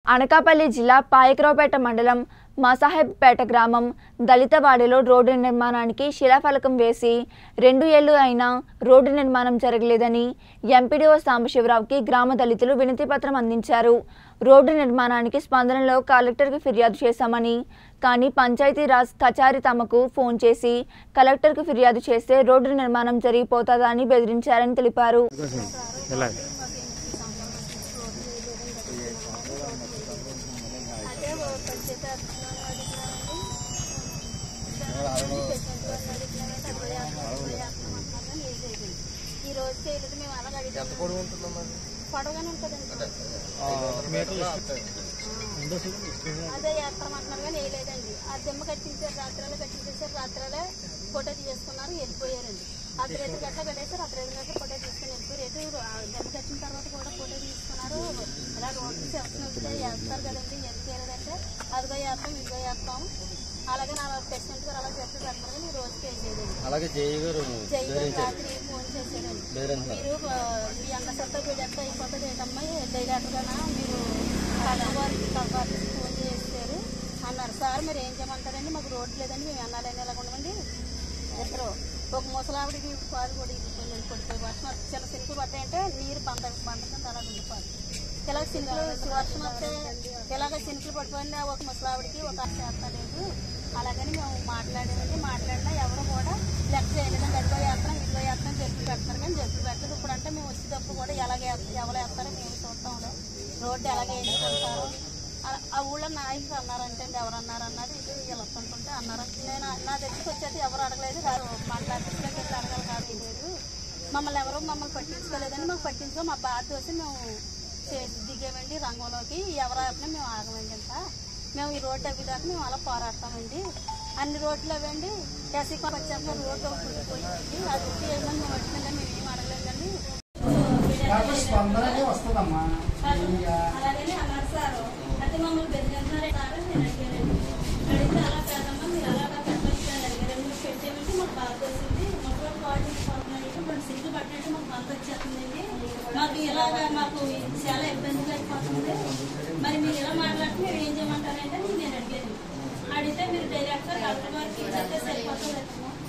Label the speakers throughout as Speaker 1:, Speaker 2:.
Speaker 1: అనకాపల్లి జిల్లా పాయకరావుపేట మండలం మసాహెబ్పేట గ్రామం దళితవాడిలో రోడ్డు నిర్మాణానికి శిలాఫలకం వేసి రెండు ఏళ్లు అయినా రోడ్డు నిర్మాణం జరగలేదని ఎంపీడీఓ సాంబశివరావుకి గ్రామ దళితులు వినతిపత్రం అందించారు రోడ్డు నిర్మాణానికి స్పందనలో కలెక్టర్కి ఫిర్యాదు చేశామని కానీ పంచాయతీరాజ్ కచారి తమకు ఫోన్ చేసి కలెక్టర్కు ఫిర్యాదు చేస్తే రోడ్డు నిర్మాణం జరిగిపోతుందని బెదిరించారని తెలిపారు
Speaker 2: ఎలా
Speaker 3: అదే ఓ పంచాయతీ అధికారులను అడిగినామండి. అరవై ఆరు, అరవై ఆరు అంటున్నారని వేసేది. ఈ రోజు చేయలేదు మేము అలాగ అడిగాము పొడవగానే ఉంటుందండి అదే వేస్తాం అంటున్నారు కానీ వేయలేదండి ఆ దిమ్మ కట్టించారు రాత్రాలు కట్టించేసారు రాత్రాలే ఫోటో తీసుకున్నారు వెళ్ళిపోయారండి అర్ధరేటు గట్ల కట్టేసారు అర్ధరేటు గట్ల ఫోటో తీసుకుని వెళ్ళిపోయారు రేటు ఆ దిమ్మ కట్టిన తర్వాత కూడా ఫోటో తీసుకున్నారు ఇలా రోడ్డు చెప్తున్న వస్తే వేస్తారు కదండి ఎందుకు వేయలేదంటే అదిగో వేస్తాం ఇదిగో వేస్తాం అలాగే నలభై పర్సెంట్ గారు అలా చెప్పి పెడతారు కానీ ఈ రోజుకి వేయలేదండి
Speaker 4: అలాగే జయ గారు
Speaker 3: జైలు రాత్రి ఫోన్ చేశారండి మీరు ఆ, మీ అన్న సత్తా పెడతా అయిపోతుంది ఏంటమ్మా డైలాటర్గానా మీరు కలవారికి కలవారికి ఫోన్ చేశారు అన్నారు సార్ మీరు ఏం చేయమంటారండి మాకు రోడ్డు లేదండి మేము అన్నాలని ఎలా ఉండమండి ఇద్దరు ఒక ముసలావిడికి పాలు కూడా ఇరిగిపోయింది పడిపోయి వర్షం వస్తే చిన్న సినుకులు పడ్డాయంటే నీరు బంద బంద కింద అలా ఉండిపోదు ఇలాగ సినుకులు వర్షం వస్తే ఇలాగ సినుకులు పడిపోయిన ఒక ముసలావిడికి ఒక చేస్తలేదు అలాగని మేము మాట్లాడేదండి మాట్లాడినా ఎవరు కూడా లెక్క చేయలేదండి అదిగో వేస్తాం ఇదిగో వేస్తాం జరుపులు పెడతారు కానీ జరుపులు పెట్టలేదు ఇప్పుడు అంటే మేము వచ్చేటప్పుడు కూడా ఎలాగ వేస్త- ఎవరు వేస్తారో మేము చూస్తాంలే రోడ్డు ఎలాగ వేసుకుంటారు ఆ- ఆ ఊళ్ళో నాయకులు అన్నారంటే అండి ఎవరు అన్నారు అన్నది ఇది వీళ్ళు అనుకుంటే అన్నారు నేను నా దగ్గరికి వచ్చేది ఎవరు అడగలేదు కాదు మాట్లాడుతున్నా ఎట్లా అడగాలి కాదు లేదు మమ్మల్ని ఎవరు మమ్మల్ని పట్టించుకోలేదని మాకు పట్టించుకో మా బాధ వచ్చి మేము చేసి దిగామండి రంగంలోకి ఎవరు ఆపినా మేము ఆగమండి అంతా మేము ఈ రోడ్డు అవి దాకా మేము అలా పోరాడతామండి అన్ని రోడ్లు అవండి ఎస్సీ వచ్చాక రోడ్డు ఒకటి ఉండిపోయింది అది ఒకటి ఏమని మేము వచ్చిందండి మేము ఏం అడగలేదండి
Speaker 5: నాకు స్పందననే వస్తుందమ్మా ఇంకా
Speaker 3: అలాగని అన్నారు సార్ అయితే మమ్మల్ని బెదిరింటున్నారే సార్ అని నేను అడిగానండి అడిగితే అలా కాదమ్మా మీరు అలాగా పెట్టచ్చు అని అడిగారు మీరు పెట్టేమంటే మాకు బాధ వచ్చింది మాకు కూడా కాల్ చేసుకుంటున్నాయి ఇప్పుడు సిగ్గు పట్టినట్టు మాకు బాధ వచ్చేస్తుందండి మాకు ఇలాగా మాకు చాలా ఇబ్బందిగా అయిపోతుంది మరి మీరు ఇలా మాట్లాడితే మీరు ఏం చేయమంటారంటే నేను అడిగాను అడిగితే మీరు డైరెక్ట్గా కలెక్టర్ గారికి చెప్తే సరిపోతుంది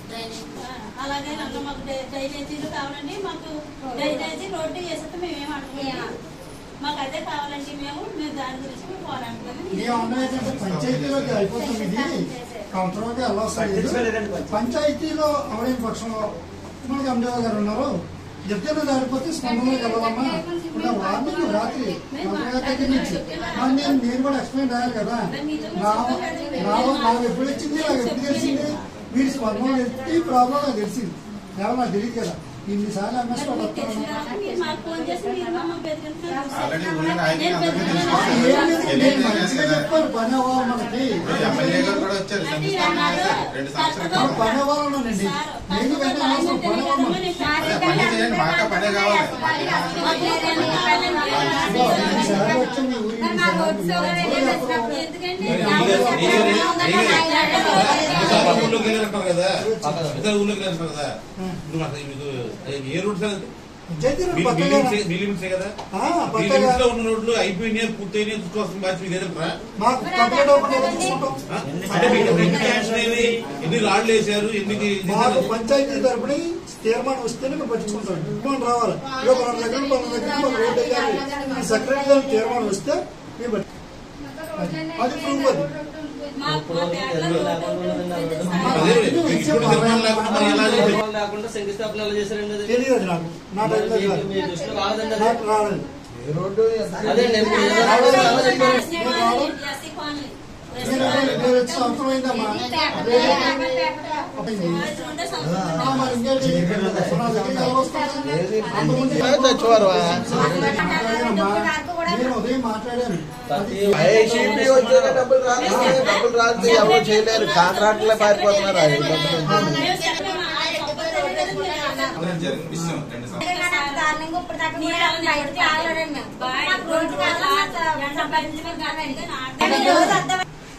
Speaker 3: ఆ, అలాగే నన్ను మాకు డై- డ్రైనేజీలు కావాలండి మాకు డ్రైనేజీ రోడ్డు వేసేస్తే మేము ఏం అనుకోలేదు మాకు అదే కావాలండి మేము మేము దాని గురించి మేము పోరాడుతున్నాము
Speaker 5: మేము అన్నది పంచాయతీలోకి అయిపోతుంది ఇది కౌంటర్లోకి వెళ్ళవసరం పంచాయతీలో అవలేని పక్షంలో మనకి ఎండిఓ గారు ఉన్నారు చెప్తే దాడిపోతే స్పందనలోకి వెళ్ళాలమ్మా ఇప్పుడు వార్నింగ్ రాత్రి నలభై దగ్గర నుంచి మరి నేను నేను కూడా ఎక్స్ప్లెయిన్ అయ్యాను కదా నా నా నాకు ఎప్పుడు వచ్చింది నాకు ఎప్పుడు తెలిసింది మీరు స్పందన ఎత్తి ప్రాబ్లం నాకు తెలిసింది ఎవరు నాకు తెలియదు కదా ఇన్నిసార్లు ఎంఎస్ వాళ్ళు వస్తారు
Speaker 3: మీరు మాకు ఫోన్ చేసి మీరు మమ్మల్ని బెదిరింటున్నారు
Speaker 6: ఆల్రెడీ ఉన్న నాయకులు
Speaker 3: నేను
Speaker 6: అందరికీ
Speaker 3: బెదిరింటున్నాను.
Speaker 6: తెలుసు.
Speaker 5: నేను మంచిగా చెప్పాను పని అవ్వాలి మనకి
Speaker 6: ఎమ్మెల్యే గారు కూడా వచ్చారు శంకుస్థాపన చేశారు రెండు సంవత్సరాల
Speaker 5: పని అవ్వాలన్నానండి నేను వెంటనే అవసరం పని అవ్వాలి
Speaker 6: అదే పని చేయండి మాకా పనే కావాలి
Speaker 5: ఈసారి వచ్చి మీ ఊరికి
Speaker 3: ఎందుకంటే
Speaker 2: ఊళ్ళోకి వెళ్ళారంటారు కదా ఇతర ఊళ్ళోకి వెళ్ళారంటారు కదా ఇప్పుడు మాకు మీకు ఏ రూట్స్
Speaker 5: పంచాయతీ రోడ్
Speaker 2: మీ
Speaker 5: పక్కనే
Speaker 2: లిమిట్స్ మీ లిమిట్సే కదా
Speaker 5: ఆ,
Speaker 2: మీ
Speaker 5: పక్కగా.
Speaker 2: లిమిట్స్ లో ఉన్న రోడ్లు అయిపోయినాయి పూర్తయినాయి చూసుకోవాల్సిన బాధ్యత మీకు ఏదంటారా
Speaker 5: మాకు కంప్లీట్ అవ్వకుండా చూసుకుంటాం
Speaker 2: ఆ? అంటే మీకు ఎన్ని శాంక్షన్ అయింది ఎన్ని రాళ్ళు వేశారు ఎన్ని
Speaker 5: మాకు పంచాయతీ తరపున తీర్మానం వస్తేనే మేము పట్టించుకుంటాం తీర్మానం రావాలి ఇక మన దగ్గర మన దగ్గర మన రోడ్ వేయాలి ఈ సెక్రటరీ గారి తీర్మానం వస్తే మేము పట్టి- అది ప్రూఫ్ అది
Speaker 3: మాకు మా బ్యాగ్లో
Speaker 2: అదే మీకు ఇప్పుడు నిర్మాణం లేకుండా మరి ఎలా చేశారు?
Speaker 4: లేకుండా శంకుస్థాపన ఎలా చేశారండి అది
Speaker 5: తెలియదు అది నాకు నా
Speaker 4: మరి
Speaker 5: దగ్గర
Speaker 4: మీకు-
Speaker 5: కాదు.
Speaker 4: మీ దృష్టిలో రాలేదండి అది
Speaker 5: నాకు రాలేదు
Speaker 4: అదే నేను ఇప్పుడు ఏదో రాలేదు అలా చెప్పారు
Speaker 3: ఎస్సీ కాలనీ
Speaker 5: నేను అదే- నేను వచ్చి సంవత్సరం అయిందమ్మా అదే అయింది.
Speaker 3: ఉండే సంవత్సరం
Speaker 5: ఆ, మరి ఇంకేంటి? మన దగ్గరికి ఎలా వస్తుంది? అంతకుముందు మాట్లాడానమ్మా. నేను ఉదయం మాట్లాడాను అది
Speaker 7: ఐసీపీ వచ్చాక డబ్బులు రాలేదు డబ్బులు రాస్తే ఎవరు చేయలేరు కాంట్రాక్ట్లే పారిపోతున్నారు ఆ డబ్బులు
Speaker 3: మేము చెప్పాము, ఆ ఒక్క రోడ్డు మీద మీరు అన్నారు.
Speaker 6: అదే జరిగిన విషయం రెండు సంవత్సరాలు
Speaker 8: దారుణంగా ఇప్పుడు దాకా కూడా బయటకు రాలేదండి మేము. మాకు రోడ్డు కావాలన్నా సంపాదించడం కాదండి. కానీ ఈ రోజు అర్థం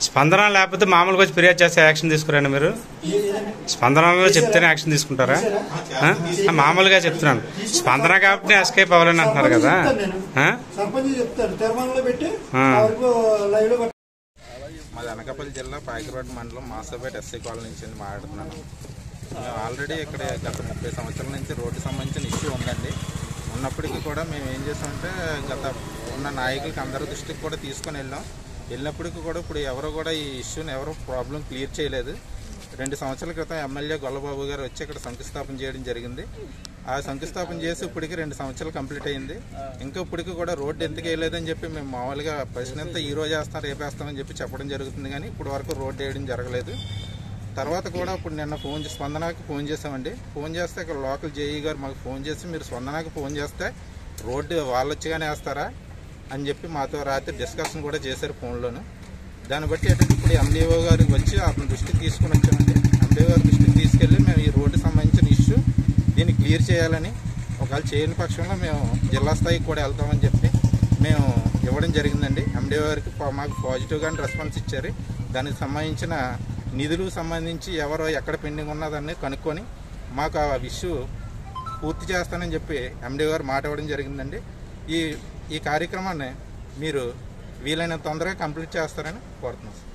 Speaker 9: స్పందన లేకపోతే మామూలుగా వచ్చి ఫిర్యాదు చేస్తే యాక్షన్ తీసుకురండి మీరు స్పందనలో చెప్తేనే యాక్షన్ తీసుకుంటారా ఆ? ఆ, మామూలుగా చెప్తున్నాను స్పందన కాబట్టి ఎస్కేప్ అవ్వాలని అంటున్నారు కదా ఆ?
Speaker 5: సర్పంచ్ చెప్తారు తీర్మానంలో పెట్టి
Speaker 9: ఆ.
Speaker 5: ఆ వరకు లైవ్ లో
Speaker 6: మాది అనకాపల్లి జిల్లా పాయకరపేట మండలం మాసాపేట ఎస్సీ కాలనీ నుంచి అండి మాట్లాడుతున్నాను మేము ఆల్రెడీ ఇక్కడ గత ముప్పై సంవత్సరాల నుంచి రోడ్డు సంబంధించిన ఇష్యూ ఉందండి ఉన్నప్పటికీ కూడా మేము ఏం చేసామంటే గత ఉన్న నాయకులకి అందరి దృష్టికి కూడా తీసుకొని వెళ్ళాం వెళ్ళినప్పటికీ కూడా ఇప్పుడు ఎవరు కూడా ఈ ఇష్యూని ఎవరు ప్రాబ్లం క్లియర్ చేయలేదు రెండు సంవత్సరాల క్రితం ఎమ్మెల్యే గొల్లబాబు గారు వచ్చి ఇక్కడ శంకుస్థాపన చేయడం జరిగింది ఆ శంకుస్థాపన చేసి ఇప్పటికి రెండు సంవత్సరాలు కంప్లీట్ అయింది ఇంకా ఇప్పటికి కూడా రోడ్డు ఎందుకు వేయలేదని చెప్పి మేము మామూలుగా ప్రశ్న అంతా ఈ రోజు వేస్తాం రేపు వేస్తామని చెప్పి చెప్పడం జరుగుతుంది కానీ ఇప్పుడు వరకు రోడ్డు వేయడం జరగలేదు తర్వాత కూడా ఇప్పుడు నిన్న ఫోన్ చేసి స్పందనకి ఫోన్ చేసామండి ఫోన్ చేస్తే ఇక్కడ లోకల్ జేఈ గారు మాకు ఫోన్ చేసి మీరు స్పందనకి ఫోన్ చేస్తే రోడ్డు వాళ్ళు వచ్చిగానే వేస్తారా అని చెప్పి మాతో రాత్రి డిస్కషన్ కూడా చేశారు ఫోన్లోను దాన్ని బట్టి ఏంటంటే ఇప్పుడు ఎండిఓ గారికి వచ్చి అతని దృష్టికి తీసుకుని వచ్చామండి ఎండిఓ గారి దృష్టికి తీసుకెళ్ళి మేము ఈ రోడ్డు సంబంధించిన ఇష్యూ దీన్ని క్లియర్ చేయాలని ఒకవేళ చేయని పక్షంలో మేము జిల్లా స్థాయికి కూడా వెళ్తామని చెప్పి మేము ఇవ్వడం జరిగిందండి ఎండిఓ గారికి పా- మాకు పాజిటివ్గానే రెస్పాన్స్ ఇచ్చారు దానికి సంబంధించిన నిధులు సంబంధించి ఎవరో ఎక్కడ పెండింగ్ ఉన్నదాన్ని కనుక్కొని మాకు ఆ ఇష్యూ పూర్తి చేస్తానని చెప్పి ఎండి గారు మాట ఇవ్వడం జరిగిందండి ఈ ఈ కార్యక్రమాన్ని మీరు వీలైనంత తొందరగా కంప్లీట్ చేస్తారని కోరుతున్నాను సార్